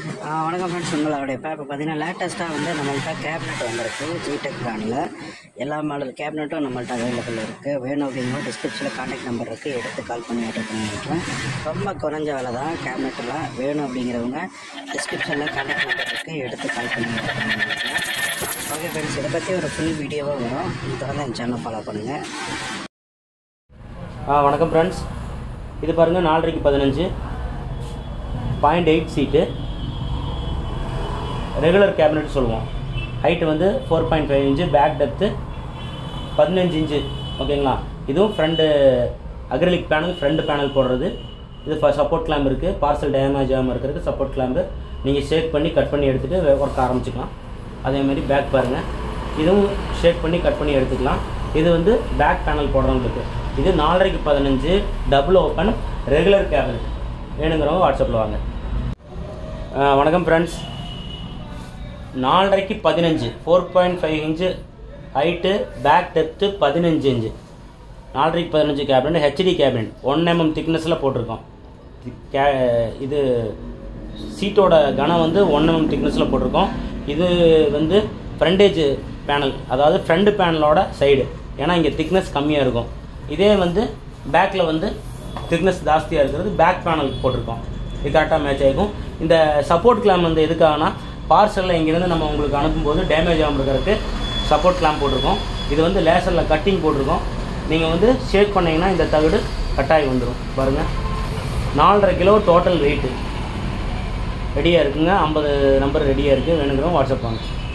ஆ, வணக்கம் ஃப்ரெண்ட்ஸ் உங்களோட இப்போ இப்போ பார்த்தீங்கன்னா லேட்டஸ்ட்டாக வந்து நம்மள்ட்ட கேபினெட் வந்திருக்கு ஜிடெக் பிராண்டில் எல்லா மாடல் கேபினெட்டும் நம்மள்ட்ட அவைலபிள் இருக்குது வேணும் அப்படிங்கிற டிஸ்கிரிப்ஷனில் காண்டாக்ட் நம்பர் இருக்குது எடுத்து கால் பண்ணி ஆர்டர் பண்ணிக்கலாம் ரொம்ப குறைஞ்ச விலை தான் கேபினெட்டில் வேணும் அப்படிங்கிறவங்க டிஸ்கிரிப்ஷனில் காண்டாக்ட் நம்பர் இருக்குது எடுத்து கால் பண்ணி ஆர்டர் பண்ணிக்கலாம் ஓகே ஃப்ரெண்ட்ஸ் இதை பற்றி ஒரு ஃபுல் வீடியோவாக வரும் தொடர்ந்து என் சேனல் ஃபாலோ பண்ணுங்கள் ஆ வணக்கம் ஃப்ரெண்ட்ஸ் இது பாருங்கள் நாலரைக்கு பதினஞ்சு பாயிண்ட் எயிட் சீட்டு ரெகுலர் கேபினெட் சொல்லுவோம் ஹைட்டு வந்து four point five inch back depth பதினஞ்சு இன்ச்சு ஓகேங்களா இதுவும் front acrylic panel front panel போடுறது இது சப்போர்ட் கிளாம்ப் இருக்குது பார்சல் டேமேஜ் ஆகாமல் இருக்கிறதுக்கு சப்போர்ட் கிளாம்பு நீங்கள் ஷேக் பண்ணி கட் பண்ணி எடுத்துகிட்டு ஒர்க் ஆரம்பிச்சுக்கலாம் அதேமாதிரி பேக் பாருங்கள் இதுவும் ஷேக் பண்ணி கட் பண்ணி எடுத்துக்கலாம் இது வந்து பேக் பேனல் போடுறவங்களுக்கு இது நாலரைக்கு பதினஞ்சு டபுள் ஓப்பன் ரெகுலர் கேபினட் வேணுங்கிறவங்க வாட்ஸ்அப்பில் வாங்க ஆ, வணக்கம் ஃப்ரெண்ட்ஸ் நாலரைக்கு பதினஞ்சு four point five inch height back depth பதினஞ்சு இன்ச்சு நாலரைக்கு பதினஞ்சு cabinet HD cabinet one mm திக்னஸில் போட்டிருக்கோம் இது கே இது சீட்டோட கனம் வந்து ஒன் எம்எம் திக்னஸில் போட்டிருக்கோம் இது வந்து ஃப்ரண்டேஜ் பேனல் அதாவது ஃப்ரண்ட் பேனலோட சைடு ஏன்னா இங்கே திக்னஸ் கம்மியாக இருக்கும் இதே வந்து பேக்கில் வந்து திக்னஸ் ஜாஸ்தியாக இருக்கிறது பேக் பேனல் போட்டிருக்கோம் இது கரெக்டாக மேட்ச் ஆகிக்கும் இந்த சப்போர்ட் கிளாம் வந்து எதுக்காகனா பார்சலில் இங்கேருந்து நம்ம உங்களுக்கு அனுப்பும்போது டேமேஜ் ஆகாமல் இருக்கிறதுக்கு சப்போர்ட் கிளாம் போட்டிருக்கோம் இது வந்து லேசரில் கட்டிங் போட்டிருக்கோம் நீங்கள் வந்து ஷேக் பண்ணீங்கன்னா இந்த தகடு கட்டாயி வந்துடும் பாருங்கள் நாலரை கிலோ டோட்டல் வெயிட்டு ரெடியாக இருக்குங்க ஐம்பது நம்பர் ரெடியாக இருக்குது வேணுங்கிறவங்க வாட்ஸ்அப் வாங்க